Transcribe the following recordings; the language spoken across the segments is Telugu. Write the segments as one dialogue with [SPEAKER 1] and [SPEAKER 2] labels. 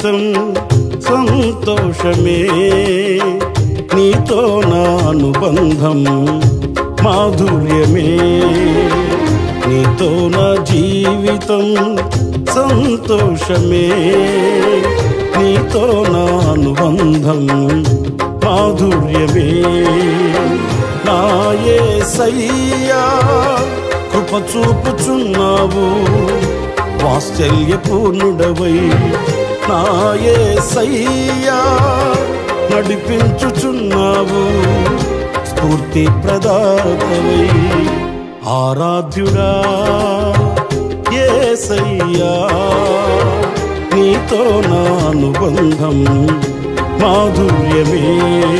[SPEAKER 1] జీవితం సంతోషమే నీతో నా అనుబంధం మాధుర్యమే నీతో నా జీవితం సంతోషమే నీతో నా అనుబంధం మాధుర్యమే నాయే సయ్యా కృప చూపుచున్నావు వాత్సల్యపూర్ణుడవై నాయే సయ్యా నడిపించుచున్నావు స్ఫూర్తి ప్రదాతవై ఆరాధ్యుడా ఏసయ్యా నీతో నా అనుబంధం మాధుర్యమే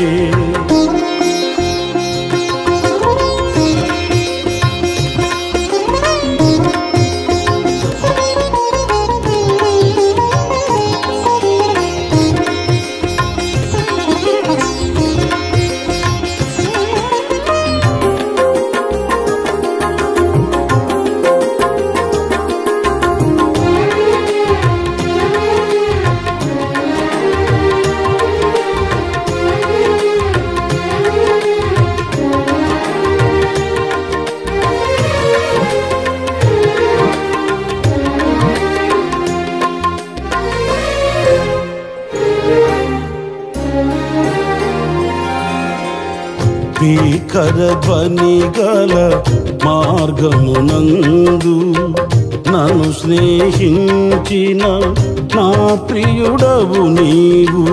[SPEAKER 1] భీకర ధ్వని గల మార్గమునందు నన్ను స్నేహించిన నా ప్రియుడవు నీవు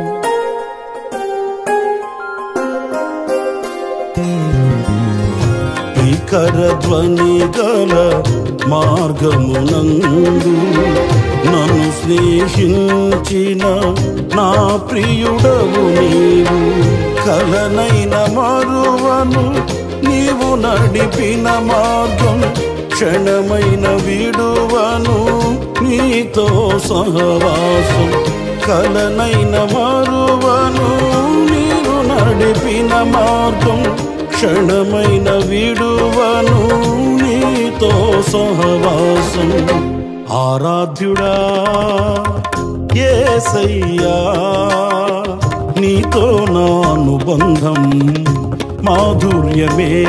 [SPEAKER 1] భీకర ధ్వని గల మార్గమునందు నన్ను స్నేహించిన నా ప్రియుడవు నీవు కలనైన మరువను నీవు నడిపిన మార్గం క్షణమైన విడువను నీతో సహవాసం కలనైన మరువను నీవు నడిపిన మార్గం క్షణమైన విడువను నీతో సహవాసం ఆరాధ్యుడా ఏసయ్యా నీతో నా అనుబంధం మాధుర్యమే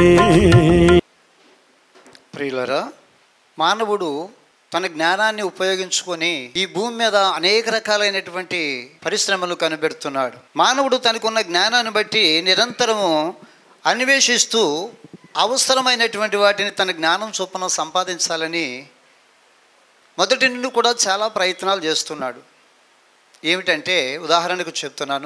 [SPEAKER 2] ప్రియులరా మానవుడు తన జ్ఞానాన్ని ఉపయోగించుకొని ఈ భూమి మీద అనేక రకాలైనటువంటి పరిశ్రమలు కనిపెడుతున్నాడు మానవుడు తనకున్న జ్ఞానాన్ని బట్టి నిరంతరము అన్వేషిస్తూ అవసరమైనటువంటి వాటిని తన జ్ఞానం చొప్పున సంపాదించాలని మొదటి నుండి కూడా చాలా ప్రయత్నాలు చేస్తున్నాడు ఏమిటంటే ఉదాహరణకు చెప్తున్నాను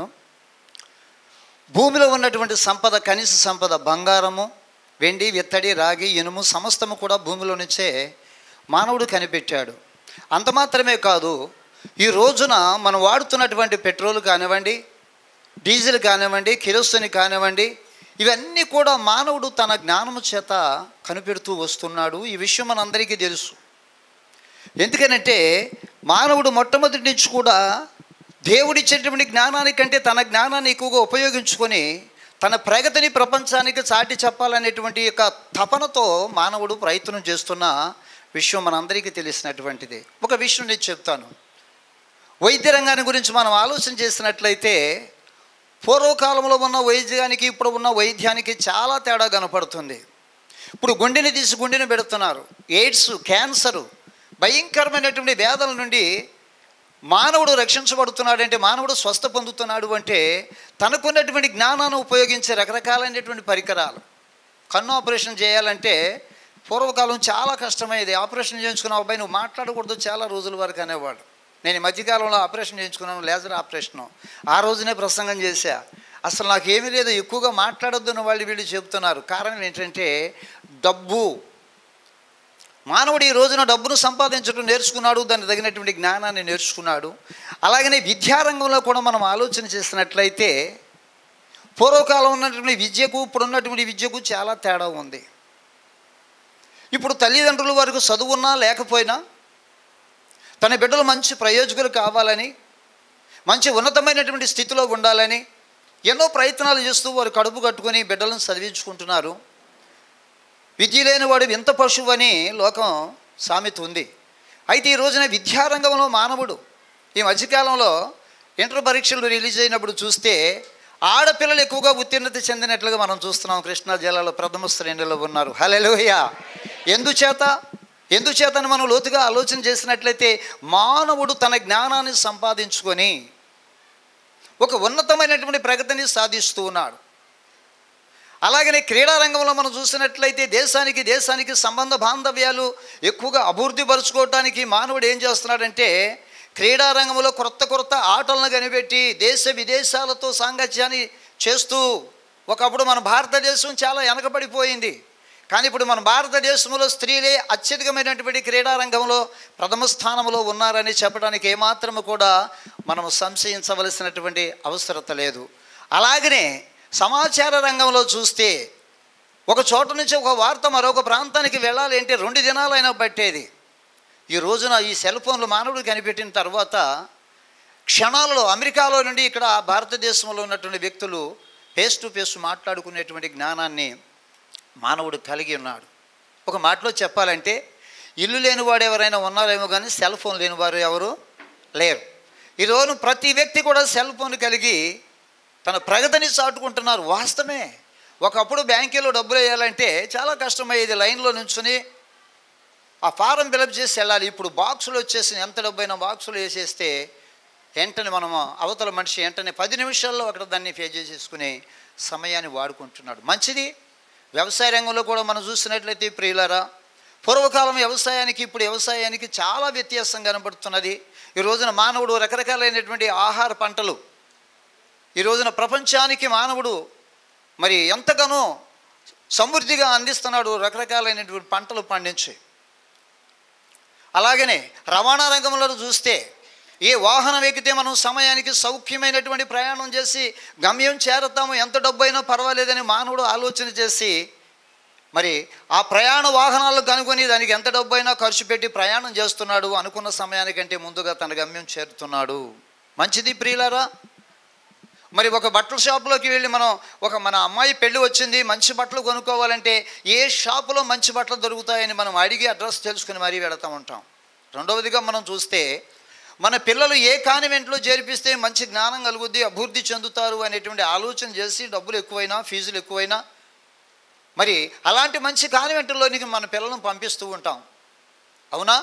[SPEAKER 2] భూమిలో ఉన్నటువంటి సంపద కనీస సంపద బంగారము వెండి విత్తడి రాగి ఇనుము సమస్తము కూడా భూమిలో నుంచే మానవుడు కనిపెట్టాడు అంత మాత్రమే కాదు ఈ రోజున మనం వాడుతున్నటువంటి పెట్రోల్ కానివ్వండి డీజిల్ కానివ్వండి కిరోసిన్ కానివ్వండి ఇవన్నీ కూడా మానవుడు తన జ్ఞానము చేత కనిపెడుతూ వస్తున్నాడు ఈ విషయం మనందరికీ తెలుసు ఎందుకనంటే మానవుడు మొట్టమొదటి నుంచి కూడా దేవుడిచ్చేటువంటి జ్ఞానానికంటే తన జ్ఞానాన్ని ఎక్కువగా ఉపయోగించుకొని తన ప్రగతిని ప్రపంచానికి చాటి చెప్పాలనేటువంటి యొక్క తపనతో మానవుడు ప్రయత్నం చేస్తున్న విషయం మనందరికీ తెలిసినటువంటిది ఒక విషయం నేను చెప్తాను వైద్య రంగాన్ని గురించి మనం ఆలోచన చేసినట్లయితే పూర్వకాలంలో ఉన్న వైద్యానికి ఇప్పుడు ఉన్న వైద్యానికి చాలా తేడా కనపడుతుంది ఇప్పుడు గుండెని తీసి గుండెని పెడుతున్నారు ఎయిడ్స్ క్యాన్సరు భయంకరమైనటువంటి వేదల నుండి మానవుడు రక్షించబడుతున్నాడంటే మానవుడు స్వస్థ పొందుతున్నాడు అంటే తనకున్నటువంటి జ్ఞానాన్ని ఉపయోగించే రకరకాలైనటువంటి పరికరాలు కన్ను ఆపరేషన్ చేయాలంటే పూర్వకాలం చాలా కష్టమయ్యేది ఆపరేషన్ చేయించుకున్న అబ్బాయి నువ్వు మాట్లాడకూడదు చాలా రోజుల వరకు అనేవాడు నేను ఈ మధ్యకాలంలో ఆపరేషన్ చేయించుకున్నాను లేజర్ ఆపరేషను ఆ రోజునే ప్రసంగం చేశా అసలు నాకు ఏమీ లేదు ఎక్కువగా మాట్లాడొద్దు అని వాళ్ళు వీళ్ళు చెబుతున్నారు కారణం ఏంటంటే డబ్బు మానవుడు ఈ రోజున డబ్బును సంపాదించడం నేర్చుకున్నాడు దానికి తగినటువంటి జ్ఞానాన్ని నేర్చుకున్నాడు అలాగనే విద్యారంగంలో కూడా మనం ఆలోచన చేసినట్లయితే పూర్వకాలం ఉన్నటువంటి విద్యకు ఇప్పుడు ఉన్నటువంటి విద్యకు చాలా తేడా ఉంది ఇప్పుడు తల్లిదండ్రుల వరకు చదువున్నా లేకపోయినా తన బిడ్డలు మంచి ప్రయోజకులు కావాలని మంచి ఉన్నతమైనటువంటి స్థితిలో ఉండాలని ఎన్నో ప్రయత్నాలు చేస్తూ వారు కడుపు కట్టుకొని బిడ్డలను చదివించుకుంటున్నారు విద్య లేని వాడు వింత పశువు అని లోకం సామెత ఉంది అయితే ఈ రోజున విద్యారంగంలో మానవుడు ఈ మధ్యకాలంలో ఇంటర్ పరీక్షలు రిలీజ్ అయినప్పుడు చూస్తే ఆడపిల్లలు ఎక్కువగా ఉత్తీర్ణత చెందినట్లుగా మనం చూస్తున్నాం కృష్ణా జిల్లాలో ప్రథమ శ్రేణిలో ఉన్నారు హలెలుయ ఎందుచేత ఎందుచేతని మనం లోతుగా ఆలోచన చేసినట్లయితే మానవుడు తన జ్ఞానాన్ని సంపాదించుకొని ఒక ఉన్నతమైనటువంటి ప్రగతిని సాధిస్తూ ఉన్నాడు అలాగనే క్రీడా రంగంలో మనం చూసినట్లయితే దేశానికి దేశానికి సంబంధ బాంధవ్యాలు ఎక్కువగా అభివృద్ధి పరుచుకోవటానికి మానవుడు ఏం చేస్తున్నాడంటే క్రీడా రంగంలో కొత్త కొత్త ఆటలను కనిపెట్టి దేశ విదేశాలతో సాంగత్యాన్ని చేస్తూ ఒకప్పుడు మన భారతదేశం చాలా వెనకబడిపోయింది కానీ ఇప్పుడు మన భారతదేశంలో స్త్రీలే అత్యధికమైనటువంటి క్రీడా రంగంలో ప్రథమ స్థానంలో ఉన్నారని చెప్పడానికి ఏమాత్రము కూడా మనం సంశయించవలసినటువంటి అవసరత లేదు అలాగనే సమాచార రంగంలో చూస్తే ఒక చోట నుంచి ఒక వార్త మరొక ప్రాంతానికి వెళ్ళాలి అంటే రెండు దినాలైనా పట్టేది ఈ రోజున ఈ సెల్ ఫోన్లు మానవుడు కనిపెట్టిన తర్వాత క్షణాలలో అమెరికాలో నుండి ఇక్కడ భారతదేశంలో ఉన్నటువంటి వ్యక్తులు ఫేస్ టు ఫేస్ మాట్లాడుకునేటువంటి జ్ఞానాన్ని మానవుడు కలిగి ఉన్నాడు ఒక మాటలో చెప్పాలంటే ఇల్లు లేనివాడు ఎవరైనా ఉన్నారేమో కానీ సెల్ ఫోన్ లేనివారు ఎవరు లేరు ఈరోజు ప్రతి వ్యక్తి కూడా సెల్ ఫోన్ కలిగి తన ప్రగతిని చాటుకుంటున్నారు వాస్తవమే ఒకప్పుడు బ్యాంకులో డబ్బులు వేయాలంటే చాలా కష్టమయ్యేది లైన్లో నుంచుని ఆ ఫారం ఫిలప్ చేసి వెళ్ళాలి ఇప్పుడు బాక్సులు వచ్చేసి ఎంత డబ్బైనా బాక్సులు వేసేస్తే వెంటనే మనం అవతల మనిషి వెంటనే పది నిమిషాల్లో అక్కడ దాన్ని పే చేసేసుకునే సమయాన్ని వాడుకుంటున్నాడు మంచిది వ్యవసాయ రంగంలో కూడా మనం చూసినట్లయితే ప్రియులరా పూర్వకాలం వ్యవసాయానికి ఇప్పుడు వ్యవసాయానికి చాలా వ్యత్యాసం కనబడుతున్నది ఈ రోజున మానవుడు రకరకాలైనటువంటి ఆహార పంటలు ఈ రోజున ప్రపంచానికి మానవుడు మరి ఎంతగానో సమృద్ధిగా అందిస్తున్నాడు రకరకాలైనటువంటి పంటలు పండించి అలాగనే రవాణా రంగంలో చూస్తే ఏ వాహనం ఎక్కితే మనం సమయానికి సౌఖ్యమైనటువంటి ప్రయాణం చేసి గమ్యం చేరతాము ఎంత డబ్బు అయినా పర్వాలేదని మానవుడు ఆలోచన చేసి మరి ఆ ప్రయాణ వాహనాలు కనుగొని దానికి ఎంత డబ్బు అయినా ఖర్చు పెట్టి ప్రయాణం చేస్తున్నాడు అనుకున్న సమయానికంటే ముందుగా తన గమ్యం చేరుతున్నాడు మంచిది ప్రియులారా మరి ఒక బట్టల షాపులోకి వెళ్ళి మనం ఒక మన అమ్మాయి పెళ్ళి వచ్చింది మంచి బట్టలు కొనుక్కోవాలంటే ఏ షాపులో మంచి బట్టలు దొరుకుతాయని మనం అడిగి అడ్రస్ తెలుసుకుని మరీ వెళతా ఉంటాం రెండవదిగా మనం చూస్తే మన పిల్లలు ఏ కాన్వెంట్లో చేర్పిస్తే మంచి జ్ఞానం కలుగుద్ది అభివృద్ధి చెందుతారు అనేటువంటి ఆలోచన చేసి డబ్బులు ఎక్కువైనా ఫీజులు ఎక్కువైనా మరి అలాంటి మంచి కాన్వెంట్లోనికి మన పిల్లలను పంపిస్తూ ఉంటాం అవునా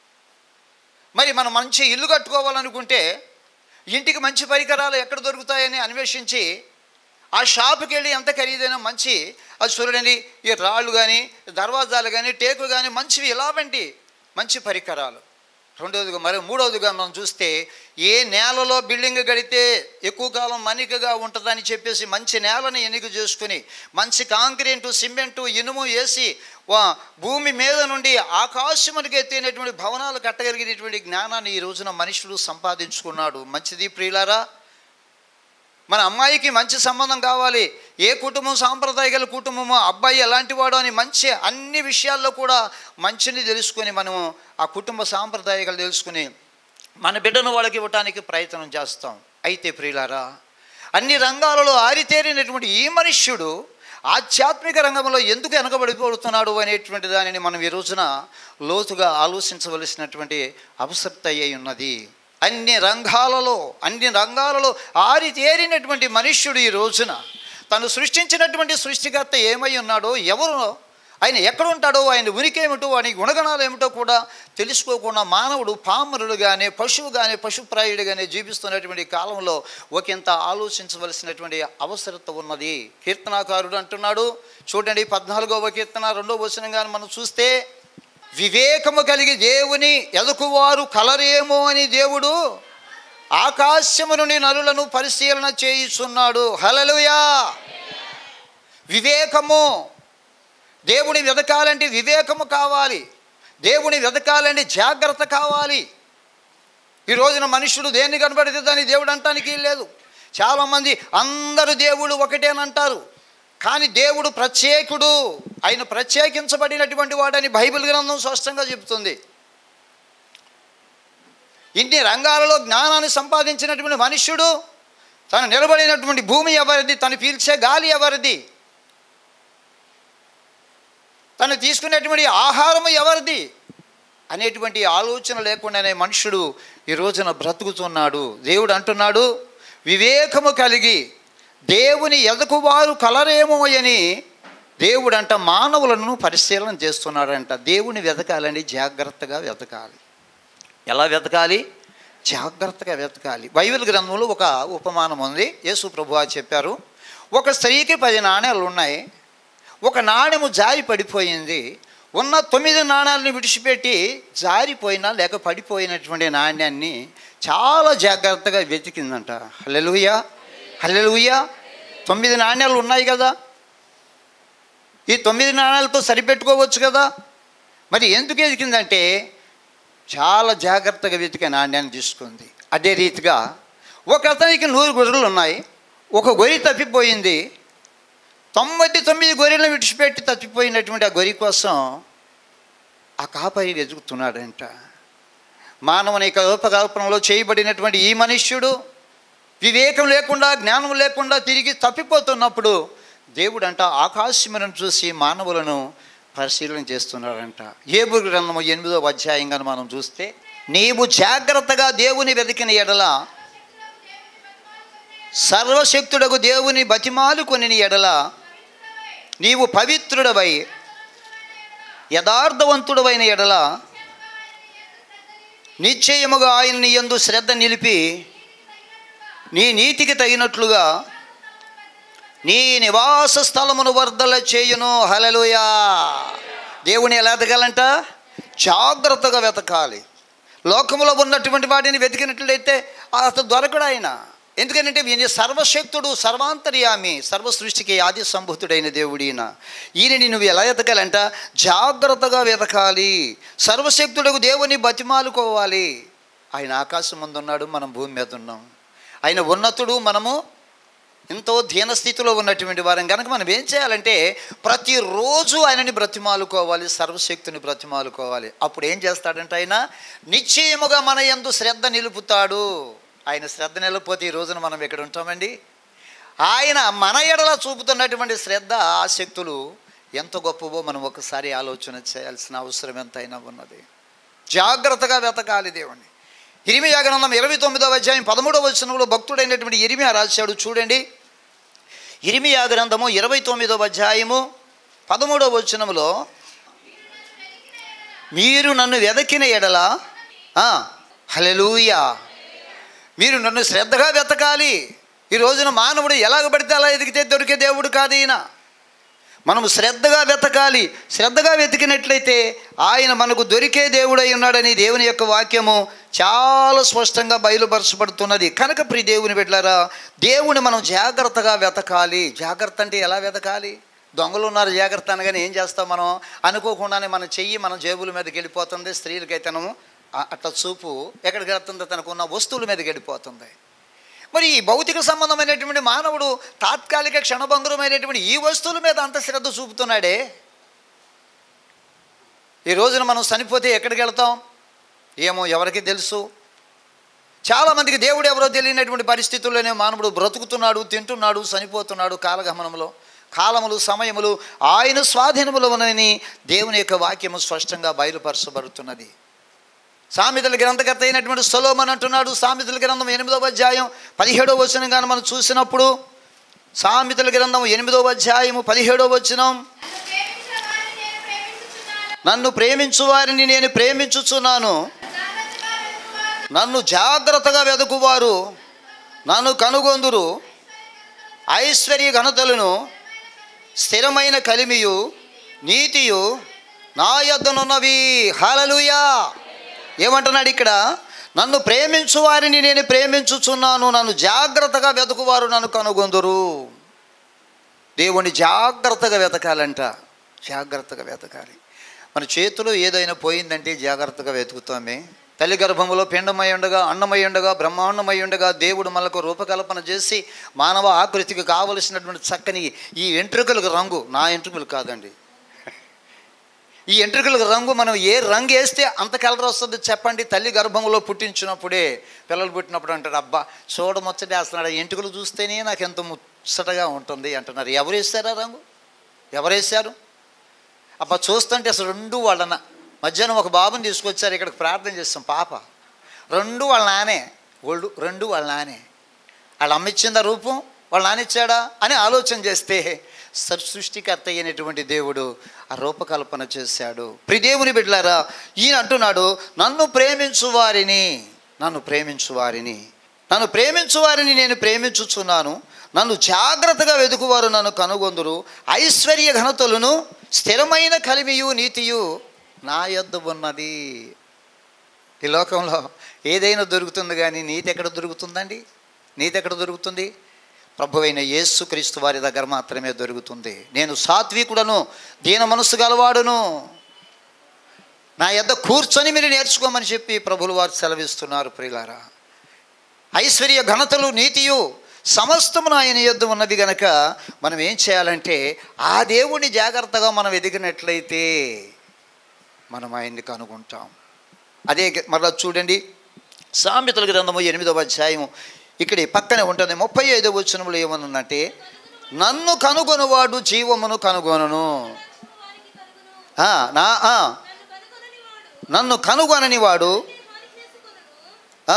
[SPEAKER 2] మరి మనం మంచి ఇల్లు కట్టుకోవాలనుకుంటే ఇంటికి మంచి పరికరాలు ఎక్కడ దొరుకుతాయని అన్వేషించి ఆ షాపుకి వెళ్ళి ఎంత ఖరీదైన మంచి అది చూడండి ఈ రాళ్ళు కానీ దర్వాజాలు కానీ టేకు కానీ మంచివి ఇలావంటి మంచి పరికరాలు రెండవదిగా మరి మూడవదిగా మనం చూస్తే ఏ నేలలో బిల్డింగ్ కడితే ఎక్కువ కాలం మన్నికగా ఉంటుందని చెప్పేసి మంచి నేలని ఎన్నిక చేసుకుని మంచి కాంక్రీటు సిమెంటు ఇనుము వేసి వా- భూమి మీద నుండి ఆకాశమునికి ఎత్తేనటువంటి భవనాలు కట్టగలిగినటువంటి జ్ఞానాన్ని ఈ రోజున మనుషుడు సంపాదించుకున్నాడు మంచిది ప్రియులారా మన అమ్మాయికి మంచి సంబంధం కావాలి ఏ కుటుంబం సాంప్రదాయ గల కుటుంబమో అబ్బాయి ఎలాంటి వాడు అని మంచి అన్ని విషయాల్లో కూడా మంచిని తెలుసుకొని మనము ఆ కుటుంబ సాంప్రదాయాలు తెలుసుకుని మన బిడ్డను వాళ్ళకి ఇవ్వటానికి ప్రయత్నం చేస్తాం అయితే ప్రియులారా అన్ని రంగాలలో ఆరితేరినటువంటి ఈ మనుష్యుడు ఆధ్యాత్మిక రంగంలో ఎందుకు వెనకబడిపోతున్నాడు అనేటువంటి దానిని మనం ఈ రోజున లోతుగా ఆలోచించవలసినటువంటి అవసరత అయి ఉన్నది అన్ని రంగాలలో అన్ని రంగాలలో ఆరితేరినటువంటి మనుష్యుడు ఈ రోజున తను సృష్టించినటువంటి సృష్టికర్త ఏమై ఉన్నాడో ఎవరు ఆయన ఎక్కడ ఉంటాడో ఆయన ఉనికి ఏమిటో ఆయన గుణగణాలు ఏమిటో కూడా తెలుసుకోకుండా మానవుడు పామరుడుగానే పశువుగానే పశుప్రాయుడిగానే జీవిస్తున్నటువంటి కాలంలో ఒకంత ఆలోచించవలసినటువంటి అవసరత ఉన్నది కీర్తనాకారుడు అంటున్నాడు చూడండి పద్నాలుగవ కీర్తన రెండవ వచనంగా మనం చూస్తే వివేకము కలిగి దేవుని ఎదుకువారు కలరేమో అని దేవుడు ఆకాశము నుండి నరులను పరిశీలన చేయుచున్నాడు హలలుయా వివేకము దేవుని వెతకాలంటే వివేకము కావాలి దేవుని వెతకాలంటే జాగ్రత్త కావాలి ఈ రోజున మనుషుడు దేన్ని కనబడితే దాన్ని దేవుడు అంటానికి లేదు చాలామంది అందరు దేవుడు ఒకటేనంటారు కానీ దేవుడు ప్రత్యేకుడు ఆయన ప్రత్యేకించబడినటువంటి వాడని బైబిల్ గ్రంథం స్పష్టంగా చెబుతుంది ఇన్ని రంగాలలో జ్ఞానాన్ని సంపాదించినటువంటి మనుష్యుడు తను నిలబడినటువంటి భూమి ఎవరిది తను పీల్చే గాలి ఎవరిది తను తీసుకునేటువంటి ఆహారం ఎవరిది అనేటువంటి ఆలోచన లేకుండానే మనుషుడు ఈ రోజున బ్రతుకుతున్నాడు దేవుడు అంటున్నాడు వివేకము కలిగి దేవుని ఎదకువారు కలరేమో అని దేవుడంట మానవులను పరిశీలన చేస్తున్నాడంట దేవుని వెతకాలని జాగ్రత్తగా వెతకాలి ఎలా వెతకాలి జాగ్రత్తగా వెతకాలి బైబిల్ గ్రంథంలో ఒక ఉపమానం ఉంది యేసు ప్రభువా చెప్పారు ఒక స్త్రీకి పది నాణ్యాలు ఉన్నాయి ఒక నాణ్యము జారి పడిపోయింది ఉన్న తొమ్మిది నాణ్యాలని విడిచిపెట్టి జారిపోయినా లేక పడిపోయినటువంటి నాణ్యాన్ని చాలా జాగ్రత్తగా వెతికిందంట హల్లెలూయా హల్లెలూయా తొమ్మిది నాణ్యాలు ఉన్నాయి కదా ఈ తొమ్మిది నాణ్యాలతో సరిపెట్టుకోవచ్చు కదా మరి ఎందుకు ఎదికిందంటే చాలా జాగ్రత్తగా వెతికే నాణ్యాన్ని తీసుకుంది అదే రీతిగా ఒక అతనికి నూరు గొర్రెలు ఉన్నాయి ఒక గొర్రె తప్పిపోయింది తొంభై తొమ్మిది గొర్రెలను విడిచిపెట్టి తప్పిపోయినటువంటి ఆ గొర్రె కోసం ఆ కాపరి వెతుకుతున్నాడంట మానవుని యొక్క రూపకల్పనలో చేయబడినటువంటి ఈ మనుష్యుడు వివేకం లేకుండా జ్ఞానం లేకుండా తిరిగి తప్పిపోతున్నప్పుడు దేవుడు అంట ఆకాశములను చూసి మానవులను పరిశీలన చేస్తున్నాడంట ఏబు గ్రంథము ఎనిమిదో అధ్యాయంగా మనం చూస్తే నీవు జాగ్రత్తగా దేవుని వెతికిన ఎడల సర్వశక్తుడకు దేవుని బతిమాలు కొని ఎడల నీవు పవిత్రుడవై యథార్థవంతుడవైన ఎడల నిశ్చయముగా ఆయన నీ యందు శ్రద్ధ నిలిపి నీ నీతికి తగినట్లుగా నీ నివాస స్థలమును వర్ధల చేయును హలలుయా దేవుని ఎలా వెతకాలంట జాగ్రత్తగా వెతకాలి లోకములో ఉన్నటువంటి వాటిని వెతికినట్లయితే అతను దొరకడు ఆయన ఎందుకంటే ఈయన సర్వశక్తుడు సర్వాంతర్యామి సర్వ సృష్టికి ఆది సంభూతుడైన దేవుడు ఈయన ఈయనని నువ్వు ఎలా వెతకాలంట జాగ్రత్తగా వెతకాలి సర్వశక్తుడకు దేవుని బతిమాలుకోవాలి ఆయన ఆకాశం ముందు ఉన్నాడు మనం భూమి మీద ఉన్నాం ఆయన ఉన్నతుడు మనము ఎంతో దీనస్థితిలో ఉన్నటువంటి వారం కనుక మనం ఏం చేయాలంటే ప్రతిరోజు ఆయనని బ్రతిమాలుకోవాలి సర్వశక్తిని బ్రతిమాలుకోవాలి అప్పుడు ఏం చేస్తాడంటే ఆయన నిశ్చయముగా మన యందు శ్రద్ధ నిలుపుతాడు ఆయన శ్రద్ధ నిలకపోతే ఈ రోజున మనం ఎక్కడ ఉంటామండి ఆయన మన ఎడల చూపుతున్నటువంటి శ్రద్ధ ఆసక్తులు ఎంత గొప్పవో మనం ఒకసారి ఆలోచన చేయాల్సిన అవసరం ఎంతైనా ఉన్నది జాగ్రత్తగా వెతకాలి దేవుణ్ణి ఇరిమియా గ్రంథం ఇరవై తొమ్మిదవ అధ్యాయం పదమూడవ వచనంలో భక్తుడైనటువంటి ఇరిమియా రాశాడు చూడండి ఇరిమియా గ్రంథము ఇరవై తొమ్మిదవ అధ్యాయము పదమూడవ వచనములో మీరు నన్ను వెదకిన ఎడల హలెలూయా మీరు నన్ను శ్రద్ధగా వెతకాలి ఈ రోజున మానవుడు ఎలాగ పడితే అలా ఎదిగితే దొరికే దేవుడు కాదు ఈయన మనము శ్రద్ధగా వెతకాలి శ్రద్ధగా వెతికినట్లయితే ఆయన మనకు దొరికే దేవుడై ఉన్నాడని దేవుని యొక్క వాక్యము చాలా స్పష్టంగా బయలుపరచబడుతున్నది కనుక ప్రి దేవుని పెట్టారా దేవుని మనం జాగ్రత్తగా వెతకాలి జాగ్రత్త అంటే ఎలా వెతకాలి దొంగలు ఉన్నారు జాగ్రత్త అనగానే ఏం చేస్తాం మనం అనుకోకుండానే మన చెయ్యి మన జేబుల మీదకి వెళ్ళిపోతుంది స్త్రీలకైతేనము ఆ- అట్లా చూపు ఎక్కడికి వెళ్తుందో తనకున్న వస్తువుల మీదకి వెళ్ళిపోతుంది మరి ఈ భౌతిక సంబంధమైనటువంటి మానవుడు తాత్కాలిక క్షణభంగురమైనటువంటి ఈ వస్తువుల మీద అంత శ్రద్ధ చూపుతున్నాడే ఈ రోజున మనం చనిపోతే ఎక్కడికి వెళ్తాం ఏమో ఎవరికి తెలుసు చాలామందికి దేవుడు ఎవరో తెలియనటువంటి పరిస్థితుల్లోనే మానవుడు బ్రతుకుతున్నాడు తింటున్నాడు చనిపోతున్నాడు కాలగమనంలో కాలములు సమయములు ఆయన స్వాధీనములో ఉన్నని దేవుని యొక్క వాక్యము స్పష్టంగా బయలుపరచబడుతున్నది సామెతల గ్రంథకర్త అయినటువంటి సొలోమన్ అంటున్నాడు సామెతల గ్రంథం ఎనిమిదవ అధ్యాయం పదిహేడవ వచనంగా మనం చూసినప్పుడు సామెతల గ్రంథం ఎనిమిదవ అధ్యాయము పదిహేడవ వచనం నన్ను ప్రేమించు వారిని నేను ప్రేమించుచున్నాను నన్ను జాగ్రత్తగా వెతుకువారు నన్ను కనుగొందురు ఐశ్వర్య ఘనతలను స్థిరమైన కలిమియు నీతియు నా యొద్దనున్నవి హలలుయా ఏమంటున్నాడు ఇక్కడ నన్ను ప్రేమించు వారిని నేను ప్రేమించుచున్నాను నన్ను జాగ్రత్తగా వెతుకువారు నన్ను కనుగొందురు దేవుని జాగ్రత్తగా వెతకాలంట జాగ్రత్తగా వెతకాలి మన చేతిలో ఏదైనా పోయిందంటే జాగ్రత్తగా వెతుకుతామే తల్లి గర్భములో పిండమై ఉండగా అన్నమై ఉండగా బ్రహ్మాండమై ఉండగా దేవుడు మనకు రూపకల్పన చేసి మానవ ఆకృతికి కావలసినటువంటి చక్కని ఈ వెంట్రుకలకు రంగు నా వెంట్రుకలు కాదండి ఈ ఎంట్రుకలకు రంగు మనం ఏ రంగు వేస్తే అంత కలర్ వస్తుంది చెప్పండి తల్లి గర్భంలో పుట్టించినప్పుడే పిల్లలు పుట్టినప్పుడు అంటారు అబ్బా చూడముచ్చటే వేస్తున్నాడు ఆ ఎంట్రుకలు చూస్తేనే నాకు ఎంత ముచ్చటగా ఉంటుంది అంటున్నారు ఎవరు వేశారు ఆ రంగు ఎవరు వేశారు అబ్బా చూస్తుంటే అసలు రెండు వాళ్ళన మధ్యాహ్నం ఒక బాబుని తీసుకొచ్చారు ఇక్కడికి ప్రార్థన చేస్తాం పాప రెండు వాళ్ళ నానే ఒళ్ళు రెండు వాళ్ళ నానే వాళ్ళ అమ్మ ఇచ్చిందా రూపం వాళ్ళ నాన్న ఇచ్చాడా అని ఆలోచన చేస్తే సర్ సృష్టికర్త అయినటువంటి దేవుడు ఆ రూపకల్పన చేశాడు ప్రిదేవుని బిడ్డలారా ఈయన అంటున్నాడు నన్ను ప్రేమించు వారిని నన్ను ప్రేమించు వారిని నన్ను ప్రేమించు వారిని నేను ప్రేమించుచున్నాను నన్ను జాగ్రత్తగా వెతుకువారు నన్ను కనుగొందురు ఐశ్వర్య ఘనతలను స్థిరమైన కలిమియు నీతియు నా యొద్ద ఉన్నది ఈ లోకంలో ఏదైనా దొరుకుతుంది కానీ నీతి ఎక్కడ దొరుకుతుందండి నీతి ఎక్కడ దొరుకుతుంది ప్రభువైన యేసు క్రీస్తు వారి దగ్గర మాత్రమే దొరుకుతుంది నేను సాత్వికుడను దీన మనస్సు గలవాడును నా యొద్ద కూర్చొని మీరు నేర్చుకోమని చెప్పి ప్రభులు వారు సెలవిస్తున్నారు ప్రియులారా ఐశ్వర్య ఘనతలు నీతియు సమస్తమును ఆయన యొద్ద ఉన్నది గనక మనం ఏం చేయాలంటే ఆ దేవుణ్ణి జాగ్రత్తగా మనం ఎదిగినట్లయితే మనం ఆయన్ని కనుగొంటాం అదే మరలా చూడండి సామెతల గ్రంథము ఎనిమిదవ అధ్యాయం ఇక్కడ ఈ పక్కనే ఉంటుంది ముప్పై ఐదవ వచనంలో ఏమనుందంటే నన్ను కనుగొనువాడు జీవమును కనుగొనను ఆ, నా ఆ, నన్ను కనుగొనని వాడు ఆ,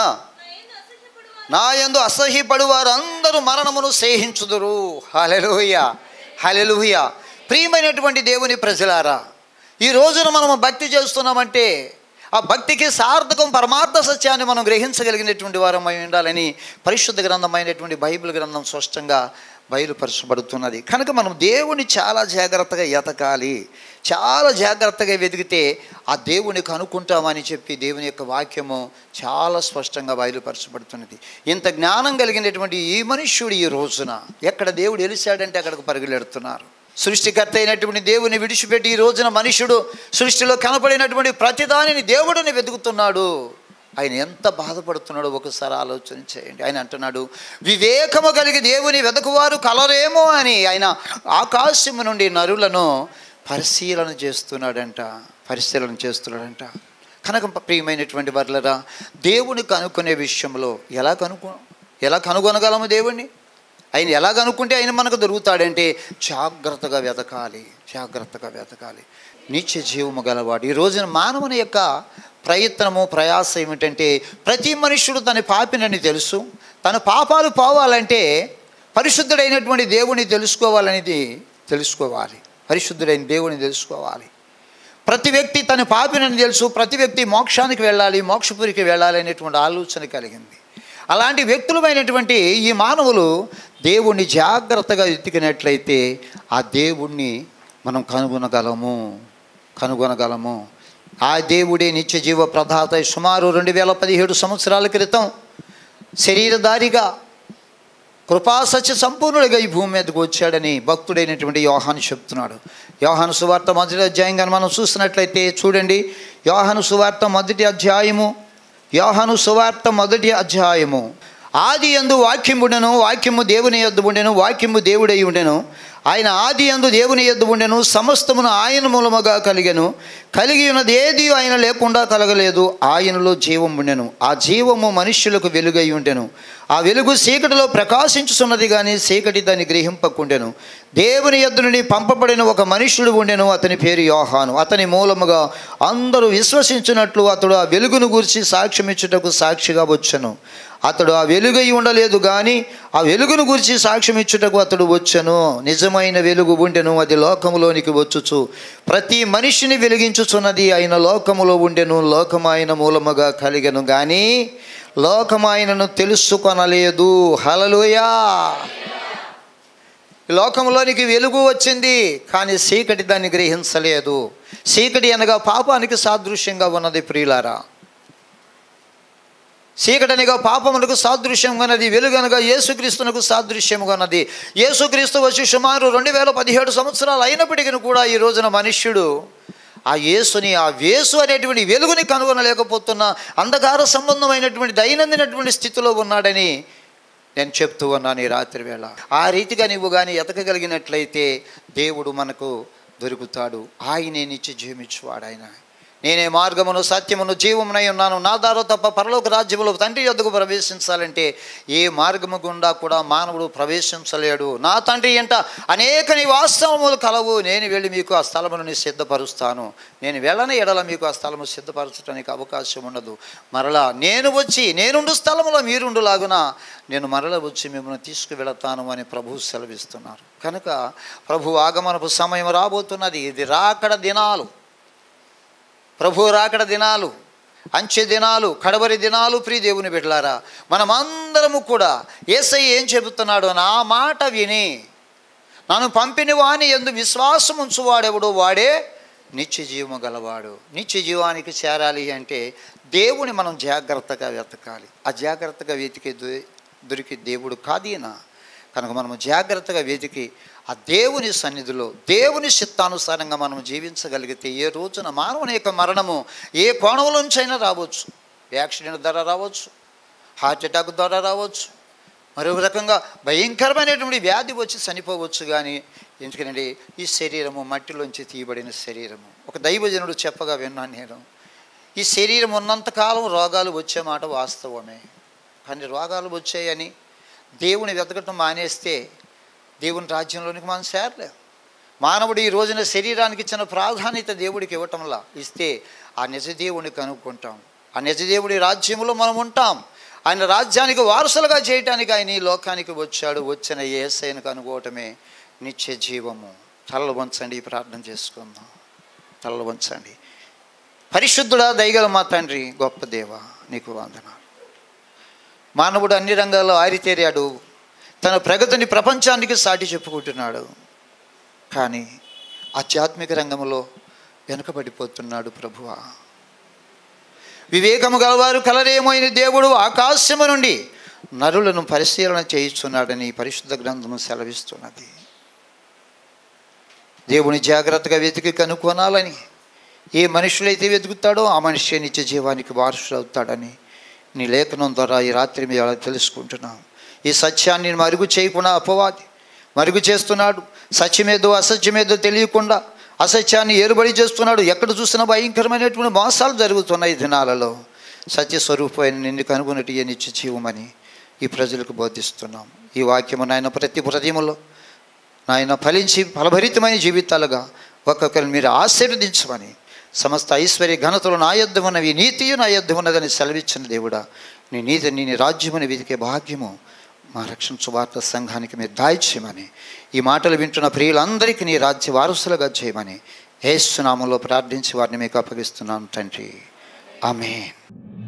[SPEAKER 2] నా యందు అసహ్యపడు వారందరూ మరణమును సేహించుదురు హలెలుయ హలెలుయ ప్రియమైనటువంటి దేవుని ప్రజలారా ఈ రోజున మనం భక్తి చేస్తున్నామంటే ఆ భక్తికి సార్థకం పరమార్థ సత్యాన్ని మనం గ్రహించగలిగినటువంటి వారమై ఉండాలని పరిశుద్ధ గ్రంథమైనటువంటి బైబిల్ గ్రంథం స్పష్టంగా బయలుపరచబడుతున్నది కనుక మనం దేవుని చాలా జాగ్రత్తగా ఎతకాలి చాలా జాగ్రత్తగా వెతికితే ఆ దేవుని కనుక్కుంటామని చెప్పి దేవుని యొక్క వాక్యము చాలా స్పష్టంగా బయలుపరచబడుతున్నది ఇంత జ్ఞానం కలిగినటువంటి ఈ మనుష్యుడు ఈ రోజున ఎక్కడ దేవుడు వెలిశాడంటే అక్కడికి పరుగులెడుతున్నారు సృష్టికర్త అయినటువంటి దేవుని విడిచిపెట్టి ఈ రోజున మనుషుడు సృష్టిలో కనపడినటువంటి ప్రతిదానిని దేవుడిని వెతుకుతున్నాడు ఆయన ఎంత బాధపడుతున్నాడో ఒకసారి ఆలోచన చేయండి ఆయన అంటున్నాడు వివేకము కలిగి దేవుని వెతకువారు కలరేమో అని ఆయన ఆకాశము నుండి నరులను పరిశీలన చేస్తున్నాడంట పరిశీలన చేస్తున్నాడంట కనుక ప్రియమైనటువంటి వర్లరా దేవుని కనుక్కునే విషయంలో ఎలా కనుక్కో ఎలా కనుగొనగలము దేవుణ్ణి ఆయన ఎలా కనుక్కుంటే ఆయన మనకు దొరుకుతాడంటే జాగ్రత్తగా వెతకాలి జాగ్రత్తగా వెతకాలి నిత్య జీవము గలవాడు ఈ రోజున మానవుని యొక్క ప్రయత్నము ప్రయాస ఏమిటంటే ప్రతి మనుష్యుడు తన పాపినని తెలుసు తన పాపాలు పోవాలంటే పరిశుద్ధుడైనటువంటి దేవుని తెలుసుకోవాలనేది తెలుసుకోవాలి పరిశుద్ధుడైన దేవుని తెలుసుకోవాలి ప్రతి వ్యక్తి తన పాపినని తెలుసు ప్రతి వ్యక్తి మోక్షానికి వెళ్ళాలి మోక్షపురికి వెళ్ళాలి అనేటువంటి ఆలోచన కలిగింది అలాంటి వ్యక్తులమైనటువంటి ఈ మానవులు దేవుణ్ణి జాగ్రత్తగా ఎత్తికినట్లయితే ఆ దేవుణ్ణి మనం కనుగొనగలము కనుగొనగలము ఆ దేవుడే నిత్య జీవ ప్రదాత సుమారు రెండు వేల పదిహేడు సంవత్సరాల క్రితం శరీరధారిగా కృపాసత్య సంపూర్ణుడిగా ఈ భూమి మీదకు వచ్చాడని భక్తుడైనటువంటి యోహాను చెప్తున్నాడు యోహాను సువార్త మొదటి అధ్యాయం కానీ మనం చూసినట్లయితే చూడండి యోహాను సువార్త మొదటి అధ్యాయము యోహాను సువార్త మొదటి అధ్యాయము ఆది ఎందు వాక్యముండెను వాక్యము దేవుని యొద్ద ఉండెను వాక్యము దేవుడై ఉండెను ఆయన ఆది ఎందు దేవుని యొద్ద ఉండెను సమస్తమును ఆయన మూలముగా కలిగెను కలిగి ఉన్నది ఏది ఆయన లేకుండా కలగలేదు ఆయనలో జీవం ఉండెను ఆ జీవము మనుష్యులకు వెలుగై ఉండెను ఆ వెలుగు చీకటిలో ప్రకాశించుతున్నది కానీ చీకటి దాన్ని గ్రహింపకుండెను దేవుని యొద్ద నుండి పంపబడిన ఒక మనుష్యుడు ఉండెను అతని పేరు యోహాను అతని మూలముగా అందరూ విశ్వసించినట్లు అతడు ఆ వెలుగును గురించి సాక్ష్యం ఇచ్చుటకు సాక్షిగా వచ్చెను అతడు ఆ వెలుగై ఉండలేదు కానీ ఆ వెలుగును గురించి సాక్ష్యం ఇచ్చుటకు అతడు వచ్చెను నిజమైన వెలుగు ఉండెను అది లోకములోనికి వచ్చుచు ప్రతి మనిషిని వెలిగించుచున్నది ఆయన లోకములో ఉండెను లోకమాయన మూలముగా కలిగెను కానీ లోకమాయనను తెలుసుకొనలేదు హలలుయా ఈ లోకంలోనికి వెలుగు వచ్చింది కానీ చీకటి దాన్ని గ్రహించలేదు చీకటి అనగా పాపానికి సాదృశ్యంగా ఉన్నది ప్రియులారా చీకటనిగా పాపమునకు సాదృశ్యంగా ఉన్నది వెలుగనగా యేసుక్రీస్తునకు సాదృశ్యముగా ఉన్నది యేసుక్రీస్తు వచ్చి సుమారు రెండు వేల పదిహేడు సంవత్సరాలు అయినప్పటికీ కూడా ఈ రోజున మనుష్యుడు ఆ యేసుని ఆ వేసు అనేటువంటి వెలుగుని కనుగొనలేకపోతున్న అంధకార సంబంధమైనటువంటి దైనందినటువంటి స్థితిలో ఉన్నాడని నేను చెప్తూ ఉన్నాను ఈ రాత్రి వేళ ఆ రీతిగా నువ్వు కానీ ఎతకగలిగినట్లయితే దేవుడు మనకు దొరుకుతాడు ఆయనే నిత్య జీవించువాడు ఆయన నేనే మార్గమును సత్యమును జీవమునై ఉన్నాను నా దారో తప్ప పరలోక రాజ్యములో తండ్రి యొద్దకు ప్రవేశించాలంటే ఏ మార్గము గుండా కూడా మానవుడు ప్రవేశించలేడు నా తండ్రి ఎంట అనేక నివాసములు కలవు నేను వెళ్ళి మీకు ఆ స్థలమును సిద్ధపరుస్తాను నేను వెళ్ళని ఎడల మీకు ఆ స్థలము సిద్ధపరచడానికి అవకాశం ఉండదు మరలా నేను వచ్చి నేనుండు స్థలములో మీరుండులాగున నేను మరల వచ్చి మిమ్మల్ని తీసుకువెళతాను అని ప్రభు సెలవిస్తున్నారు కనుక ప్రభు ఆగమనపు సమయం రాబోతున్నది ఇది రాకడ దినాలు ప్రభు రాకడ దినాలు అంచె దినాలు కడవరి దినాలు ప్రియ దేవుని బిడ్డలారా మనమందరము కూడా ఏసై ఏం చెబుతున్నాడు నా మాట విని నన్ను పంపిన వాని ఎందు విశ్వాసం ఉంచువాడెవడు వాడే నిత్య జీవము గలవాడు నిత్య జీవానికి చేరాలి అంటే దేవుని మనం జాగ్రత్తగా వెతకాలి ఆ జాగ్రత్తగా వెతికి దొ- దొరికి దేవుడు కాదీనా కనుక మనము జాగ్రత్తగా వెతికి ఆ దేవుని సన్నిధిలో దేవుని చిత్తానుసారంగా మనం జీవించగలిగితే ఏ రోజున మానవుని యొక్క మరణము ఏ కోణంలోంచైనా రావచ్చు యాక్సిడెంట్ ద్వారా రావచ్చు హార్ట్ అటాక్ ద్వారా రావచ్చు మరొక రకంగా భయంకరమైనటువంటి వ్యాధి వచ్చి చనిపోవచ్చు కానీ ఎందుకంటే ఈ శరీరము మట్టిలోంచి తీయబడిన శరీరము ఒక దైవజనుడు చెప్పగా విన్నాను నేను ఈ శరీరం ఉన్నంతకాలం రోగాలు వచ్చే మాట వాస్తవమే కానీ రోగాలు వచ్చాయని దేవుని వెతకటం మానేస్తే దేవుని రాజ్యంలోనికి మనం చేరలేం మానవుడు ఈ రోజున శరీరానికి ఇచ్చిన ప్రాధాన్యత దేవుడికి ఇవ్వటంలా ఇస్తే ఆ నిజ దేవుని కనుక్కుంటాం ఆ నిజ దేవుడి రాజ్యంలో మనం ఉంటాం ఆయన రాజ్యానికి వారసులుగా చేయటానికి ఆయన ఈ లోకానికి వచ్చాడు వచ్చిన ఏసైను కనుక్కోవటమే నిత్య జీవము తలలు వంచండి ప్రార్థన చేసుకుందాం తలలు వంచండి పరిశుద్ధుడా దయగల మా తండ్రి గొప్ప దేవ నీకు వందనాలు మానవుడు అన్ని రంగాల్లో ఆరితేరాడు తన ప్రగతిని ప్రపంచానికి సాటి చెప్పుకుంటున్నాడు కానీ ఆధ్యాత్మిక రంగంలో వెనుకబడిపోతున్నాడు ప్రభువా వివేకము గలవారు కలరేమైన దేవుడు ఆకాశము నుండి నరులను పరిశీలన చేయిస్తున్నాడని పరిశుద్ధ గ్రంథము సెలవిస్తున్నది దేవుని జాగ్రత్తగా వెతికి కనుక్కోనాలని ఏ మనుషులైతే వెతుకుతాడో ఆ మనిషి నిత్య జీవానికి వారసుడు అవుతాడని నీ లేఖనం ద్వారా ఈ రాత్రి మీద తెలుసుకుంటున్నాం ఈ సత్యాన్ని మరుగు చేయకుండా అపవాది మరుగు చేస్తున్నాడు సత్యమేదో అసత్యమేదో తెలియకుండా అసత్యాన్ని ఏరుబడి చేస్తున్నాడు ఎక్కడ చూసినా భయంకరమైనటువంటి మోసాలు జరుగుతున్నాయి ఈ దినాలలో సత్య స్వరూపమైన నిన్ను కనుగొనటి ఏ నిత్య జీవమని ఈ ప్రజలకు బోధిస్తున్నాం ఈ వాక్యము నాయన ప్రతి హృదయములో నాయన ఫలించి ఫలభరితమైన జీవితాలుగా ఒక్కొక్కరిని మీరు ఆశీర్వదించమని సమస్త ఐశ్వర్య ఘనతలు నా యొద్ద ఉన్నవి నీతియు నా యొద్ద ఉన్నదని సెలవిచ్చిన దేవుడా నీ నీతి నీ రాజ్యముని వెతికే భాగ్యము మా రక్షణ సువార్త సంఘానికి మీరు దాయిచ్యమని ఈ మాటలు వింటున్న ప్రియులందరికీ నీ రాజ్య వారసులుగా చేయమని ఏసునామంలో ప్రార్థించి వారిని మీకు అప్పగిస్తున్నాను తండ్రి ఆమె